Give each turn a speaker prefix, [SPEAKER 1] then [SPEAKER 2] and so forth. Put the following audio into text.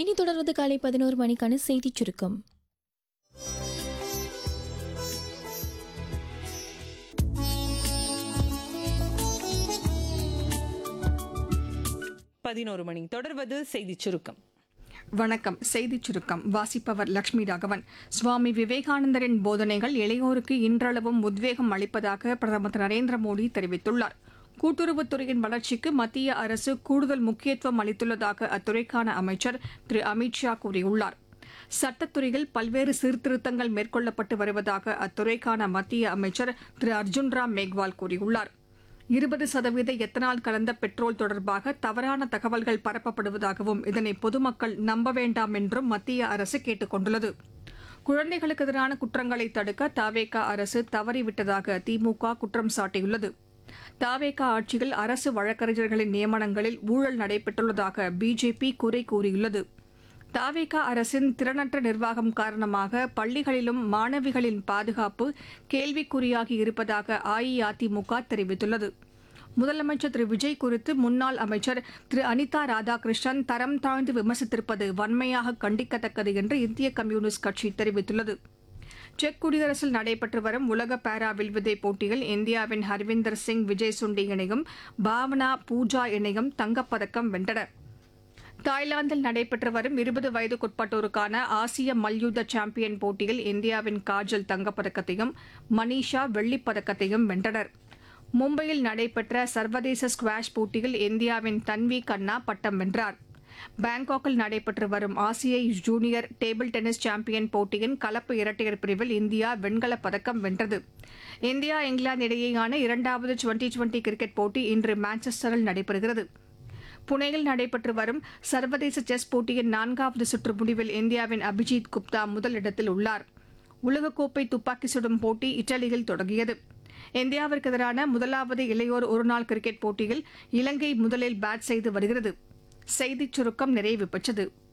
[SPEAKER 1] இனி தொடர்வது காலை பதினோரு மணிக்கான செய்திச் சுருக்கம்
[SPEAKER 2] பதினோரு மணி தொடர்வது செய்திச் சுருக்கம்
[SPEAKER 3] வணக்கம் செய்திச் சுருக்கம் வாசிப்பவர் லட்சுமி ராகவன் சுவாமி விவேகானந்தரின் போதனைகள் இளையோருக்கு இன்றளவும் உத்வேகம் அளிப்பதாக பிரதமர் திரு நரேந்திர மோடி தெரிவித்துள்ளார் கூட்டுறவுத்துறையின் வளர்ச்சிக்கு மத்திய அரசு கூடுதல் முக்கியத்துவம் அளித்துள்ளதாக அத்துறைக்கான அமைச்சர் திரு அமித்ஷா கூறியுள்ளார் சட்டத்துறையில் பல்வேறு சீர்திருத்தங்கள் மேற்கொள்ளப்பட்டு வருவதாக அத்துறைக்கான மத்திய அமைச்சர் திரு அர்ஜுன் ராம் மேக்வால் கூறியுள்ளார் இருபது சதவீத எத்தனால் கலந்த பெட்ரோல் தொடர்பாக தவறான தகவல்கள் பரப்பப்படுவதாகவும் இதனை பொதுமக்கள் நம்ப வேண்டாம் என்றும் மத்திய அரசு கேட்டுக் கொண்டுள்ளது குழந்தைகளுக்கு எதிரான குற்றங்களை தடுக்க தாவேகா அரசு தவறிவிட்டதாக திமுக குற்றம் சாட்டியுள்ளது தாவேகா ஆட்சியில் அரசு வழக்கறிஞர்களின் நியமனங்களில் ஊழல் நடைபெற்றுள்ளதாக பிஜேபி குறை கூறியுள்ளது தாவேகா அரசின் திறனற்ற நிர்வாகம் காரணமாக பள்ளிகளிலும் மாணவிகளின் பாதுகாப்பு கேள்விக்குறியாகி இருப்பதாக அஇஅதிமுக தெரிவித்துள்ளது முதலமைச்சர் திரு விஜய் குறித்து முன்னாள் அமைச்சர் திரு அனிதா ராதாகிருஷ்ணன் தரம் தாழ்ந்து விமர்சித்திருப்பது வன்மையாக கண்டிக்கத்தக்கது என்று இந்திய கம்யூனிஸ்ட் கட்சி தெரிவித்துள்ளது செக் குடியரசில் நடைபெற்று வரும் உலக பாரா வில்வித்தை போட்டியில் இந்தியாவின் ஹர்விந்தர் சிங் விஜய் சுண்டி இணையும் பாவனா பூஜா இணையும் தங்கப்பதக்கம் வென்றனர் தாய்லாந்தில் நடைபெற்று வரும் இருபது வயதுக்குட்பட்டோருக்கான ஆசிய மல்யுத்த சாம்பியன் போட்டியில் இந்தியாவின் காஜல் தங்கப்பதக்கத்தையும் மனிஷா வெள்ளிப் பதக்கத்தையும் வென்றனர் மும்பையில் நடைபெற்ற சர்வதேச ஸ்குவாஷ் போட்டியில் இந்தியாவின் தன்வி கண்ணா பட்டம் வென்றார் பாங்காக்கில் நடைபெற்று வரும் ஆசிய ஜூனியர் டேபிள் டென்னிஸ் சாம்பியன் போட்டியின் கலப்பு இரட்டையர் பிரிவில் இந்தியா வெண்கலப் பதக்கம் வென்றது இந்தியா இங்கிலாந்து இடையேயான இரண்டாவது டுவெண்டி டுவெண்டி கிரிக்கெட் போட்டி இன்று மான்செஸ்டரில் நடைபெறுகிறது புனேயில் நடைபெற்று வரும் சர்வதேச செஸ் போட்டியின் நான்காவது சுற்று முடிவில் இந்தியாவின் அபிஜித் குப்தா முதலிடத்தில் உள்ளார் உலகக்கோப்பை துப்பாக்கி சுடும் போட்டி இத்தாலியில் தொடங்கியது இந்தியாவிற்கு எதிரான முதலாவது இளையோர் ஒருநாள் கிரிக்கெட் போட்டியில் இலங்கை முதலில் பேட் செய்து வருகிறது செய்திச் சுருக்கம் நிறைவு பெற்றது